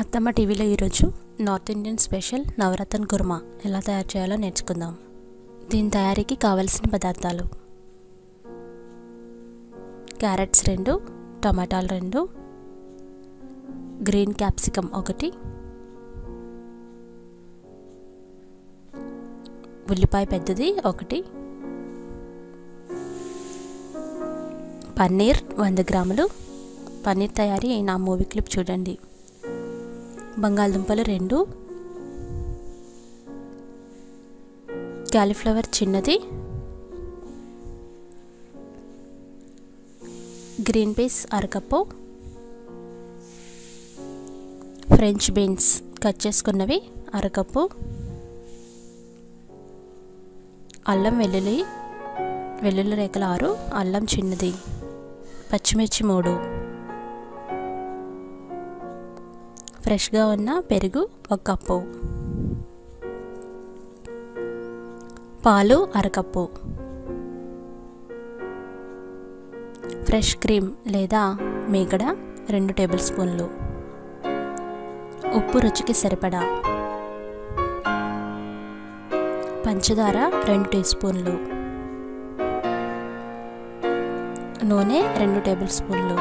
అత్తమ్మ టీవీలో ఈరోజు north Indian special navratna korma ఎలా తయారు చేయాలో నేర్చుకుందాం దీని తయారీకి కావలసిన పదార్థాలు క్యారెట్స్ రెండు టమాటాలు రెండు గ్రీన్ క్యాప్సికమ్ ఒకటి ఉల్లిపాయ పెద్దది ఒకటి పన్నీర్ వంద గ్రాములు పన్నీర్ తయారీ నా మూవీ క్లిప్ చూడండి బంగాళదుంపలు రెండు క్యాలీఫ్లవర్ చిన్నది గ్రీన్ పీస్ అరకప్పు ఫ్రెంచ్ బీన్స్ కట్ చేసుకున్నవి అరకప్పు అల్లం వెల్లుల్లి వెల్లుల్లి రేఖలు ఆరు అల్లం చిన్నది పచ్చిమిర్చి మూడు ఫ్రెష్గా ఉన్న పెరుగు ఒక కప్పు పాలు అరకప్పు ఫ్రెష్ క్రీమ్ లేదా మీగడ రెండు టేబుల్ స్పూన్లు ఉప్పు రుచికి సరిపడా పంచదార రెండు టీ స్పూన్లు నూనె రెండు టేబుల్ స్పూన్లు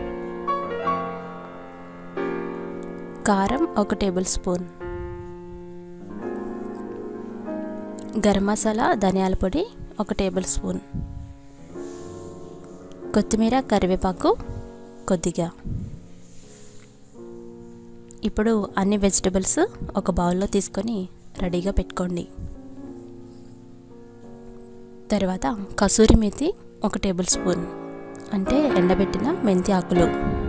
కారం ఒక టేబుల్ స్పూన్ గరం మసాలా ధనియాల పొడి ఒక టేబుల్ స్పూన్ కొత్తిమీర కరివేపాకు కొద్దిగా ఇప్పుడు అన్ని వెజిటబుల్స్ ఒక బౌల్లో తీసుకొని రెడీగా పెట్టుకోండి తర్వాత కసూరి మేతి ఒక టేబుల్ స్పూన్ అంటే ఎండబెట్టిన మెంతి ఆకులు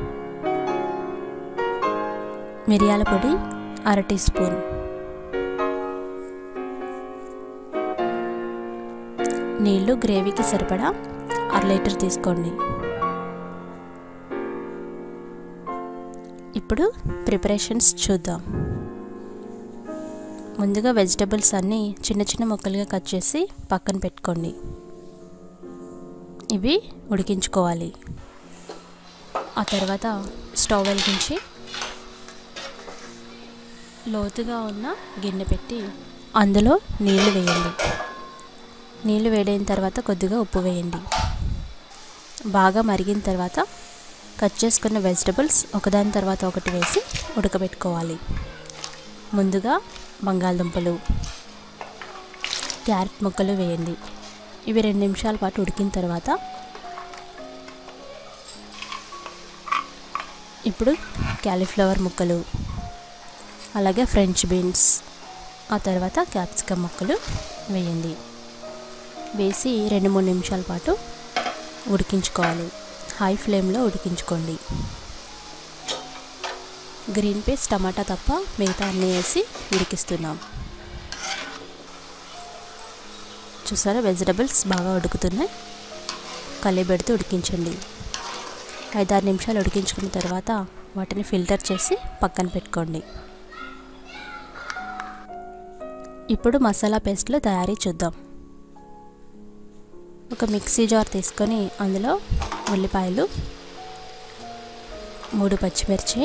మిరియాల పొడి అర టీ స్పూన్ నీళ్లు గ్రేవీకి సరిపడా అర లీటర్ తీసుకోండి ఇప్పుడు ప్రిపరేషన్స్ చూద్దాం ముందుగా వెజిటబుల్స్ అన్నీ చిన్న చిన్న ముక్కలుగా కట్ చేసి పక్కన పెట్టుకోండి ఇవి ఉడికించుకోవాలి ఆ తర్వాత స్టవ్ వెలిగించి లోతుగా ఉన్న గిన్నె పెట్టి అందులో నీళ్లు వేయండి నీళ్లు వేడైన తర్వాత కొద్దిగా ఉప్పు వేయండి బాగా మరిగిన తర్వాత కట్ చేసుకున్న వెజిటబుల్స్ ఒకదాని తర్వాత ఒకటి వేసి ఉడకబెట్టుకోవాలి ముందుగా బంగాళదుంపలు క్యారెట్ ముక్కలు వేయండి ఇవి రెండు నిమిషాల పాటు ఉడికిన తర్వాత ఇప్పుడు క్యాలీఫ్లవర్ ముక్కలు అలాగే ఫ్రెంచ్ బీన్స్ ఆ తర్వాత క్యాప్సికమ్ ముక్కలు వేయండి వేసి రెండు మూడు నిమిషాల పాటు ఉడికించుకోవాలి హై ఫ్లేమ్లో ఉడికించుకోండి గ్రీన్ పీస్ టమాటా తప్ప మిగతా అన్నీ వేసి ఉడికిస్తున్నాం చూసారా వెజిటబుల్స్ బాగా ఉడుకుతున్నాయి కలిపెడుతూ ఉడికించండి ఐదారు నిమిషాలు ఉడికించుకున్న తర్వాత వాటిని ఫిల్టర్ చేసి పక్కన పెట్టుకోండి ఇప్పుడు మసాలా పేస్ట్లో తయారీ చూద్దాం ఒక మిక్సీ జార్ తీసుకొని అందులో ఉల్లిపాయలు మూడు పచ్చిమిర్చి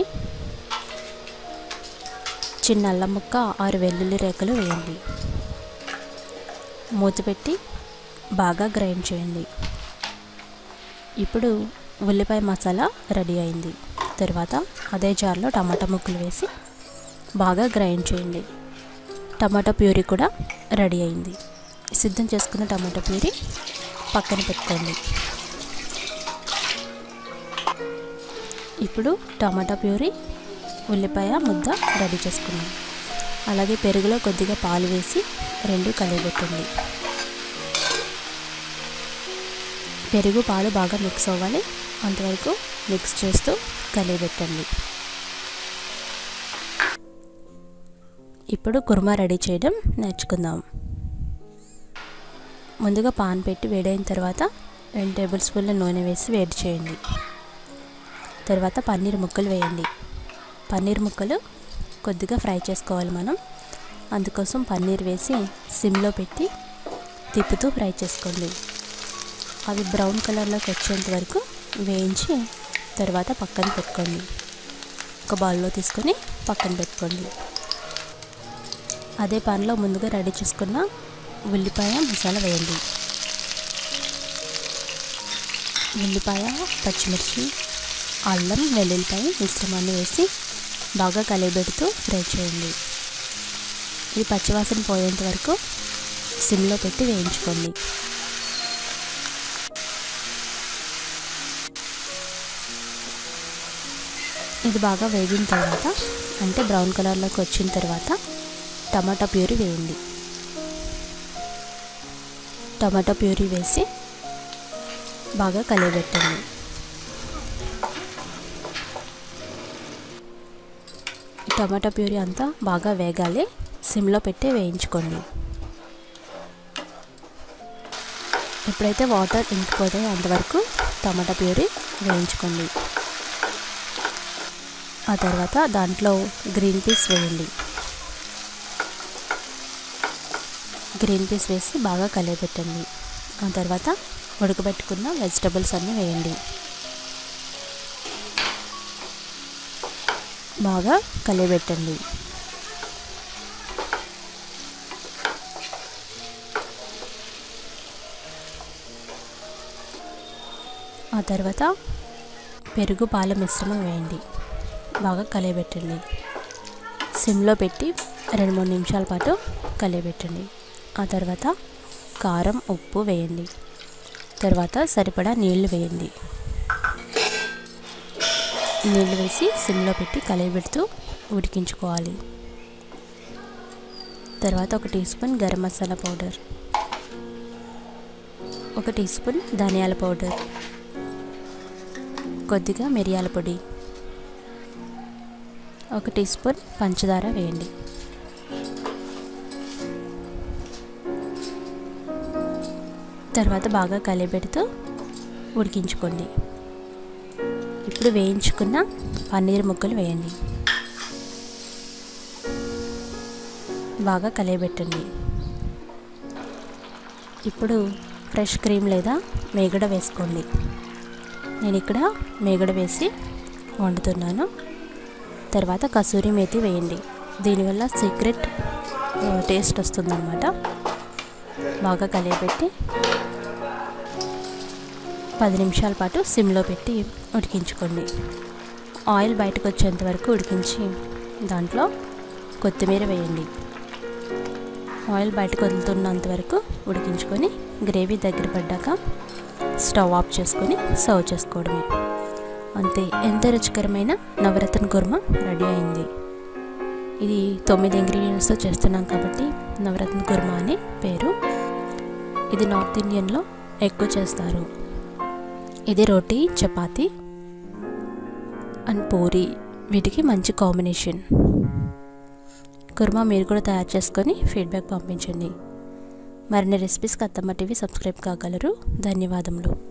చిన్న అల్లం ముక్క ఆరు వెల్లుల్లి రేఖలు వేయండి మూత పెట్టి బాగా గ్రైండ్ చేయండి ఇప్పుడు ఉల్లిపాయ మసాలా రెడీ అయింది తర్వాత అదే జార్లో టమాటా ముక్కలు వేసి బాగా గ్రైండ్ చేయండి టమాటా ప్యూరీ కూడా రెడీ అయింది సిద్ధం చేసుకున్న టమాటా ప్యూరీ పక్కన పెట్టుకోండి ఇప్పుడు టమాటా ప్యూరీ ఉల్లిపాయ ముద్ద రెడీ చేసుకున్నాం అలాగే పెరుగులో కొద్దిగా పాలు వేసి రెండు కలిపెట్టండి పెరుగు పాలు బాగా మిక్స్ అవ్వాలి అంతవరకు మిక్స్ చేస్తూ కలిపెట్టండి ఇప్పుడు కుర్మా రెడీ చేయడం నేర్చుకుందాం ముందుగా పాన్ పెట్టి వేడైన తర్వాత రెండు టేబుల్ స్పూన్ల నూనె వేసి వేడి చేయండి తర్వాత పన్నీర్ ముక్కలు వేయండి పన్నీర్ ముక్కలు కొద్దిగా ఫ్రై చేసుకోవాలి మనం అందుకోసం పన్నీర్ వేసి సిమ్లో పెట్టి తిప్పుతూ ఫ్రై చేసుకోండి అవి బ్రౌన్ కలర్లోకి వచ్చేంత వరకు వేయించి తర్వాత పక్కన పెట్టుకోండి ఒక బౌల్లో తీసుకొని పక్కన పెట్టుకోండి అదే పాన్లో ముందుగా రెడీ చేసుకున్న ఉల్లిపాయ మసాలా వేయండి ఉల్లిపాయ పచ్చిమిర్చి అల్లం వెల్లుల్లిపాయ మిశ్రమాన్ని వేసి బాగా కలిపెడుతూ ఫ్రై చేయండి ఇది పచ్చివాసన పోయేంత వరకు సిమ్లో పెట్టి వేయించుకోండి ఇది బాగా వేగిన తర్వాత అంటే బ్రౌన్ కలర్లోకి వచ్చిన తర్వాత టమాటా ప్యూరీ వేయండి టమాటా ప్యూరీ వేసి బాగా కలియబెట్టండి టమాటా ప్యూరీ అంతా బాగా వేగాలి సిమ్లో పెట్టి వేయించుకోండి ఎప్పుడైతే వాటర్ ఇంకిపోతాయో అంతవరకు టమాటా ప్యూరీ వేయించుకోండి ఆ తర్వాత దాంట్లో గ్రీన్ పీస్ వేయండి గ్రీన్ పీస్ వేసి బాగా కలియబెట్టండి ఆ తర్వాత ఉడకబెట్టుకున్న వెజిటబుల్స్ అన్నీ వేయండి బాగా కలియబెట్టండి ఆ తర్వాత పెరుగు పాల మిశ్రమం వేయండి బాగా కలియబెట్టండి సిమ్లో పెట్టి రెండు మూడు నిమిషాల పాటు కలియబెట్టండి ఆ తర్వాత కారం ఉప్పు వేయండి తర్వాత సరిపడా నీళ్లు వేయండి నీళ్ళు వేసి సిమ్లో పెట్టి కలియబెడుతూ ఉడికించుకోవాలి తర్వాత ఒక teaspoon garam masala powder ఒక టీ స్పూన్ ధనియాల పౌడర్ కొద్దిగా మిరియాల పొడి ఒక టీ స్పూన్ పంచదార వేయండి తర్వాత బాగా కలిపెడుతూ ఉడికించుకోండి ఇప్పుడు వేయించుకున్న పన్నీర్ ముక్కలు వేయండి బాగా కలియబెట్టండి ఇప్పుడు ఫ్రెష్ క్రీమ్ లేదా మేగడ వేసుకోండి నేను ఇక్కడ మేగడ వేసి వండుతున్నాను తర్వాత కసూరి మేతి వేయండి దీనివల్ల సీక్రెట్ టేస్ట్ వస్తుందన్నమాట బాగా కలియబెట్టి పది నిమిషాల పాటు సిమ్లో పెట్టి ఉడికించుకోండి ఆయిల్ బయటకు వచ్చేంత వరకు ఉడికించి దాంట్లో కొత్తిమీర వేయండి ఆయిల్ బయటకు వదులుతున్నంత వరకు ఉడికించుకొని గ్రేవీ దగ్గర పడ్డాక స్టవ్ ఆఫ్ చేసుకొని సర్వ్ చేసుకోవడమే అంతే ఎంత రుచికరమైన నవరత్న కుర్మా రెడీ అయింది ఇది తొమ్మిది ఇంగ్రీడియంట్స్తో చేస్తున్నాం కాబట్టి నవరత్న కుర్మా అని పేరు ఇది నార్త్ ఇండియన్లో ఎక్కువ చేస్తారు ఇది రోటీ చపాతి అండ్ పూరి వీటికి మంచి కాంబినేషన్ కుర్మా మీరు కూడా తయారు చేసుకొని ఫీడ్బ్యాక్ పంపించండి మరిన్ని రెసిపీస్కి అత్తమ్మ టీవీ సబ్స్క్రైబ్ కాగలరు ధన్యవాదములు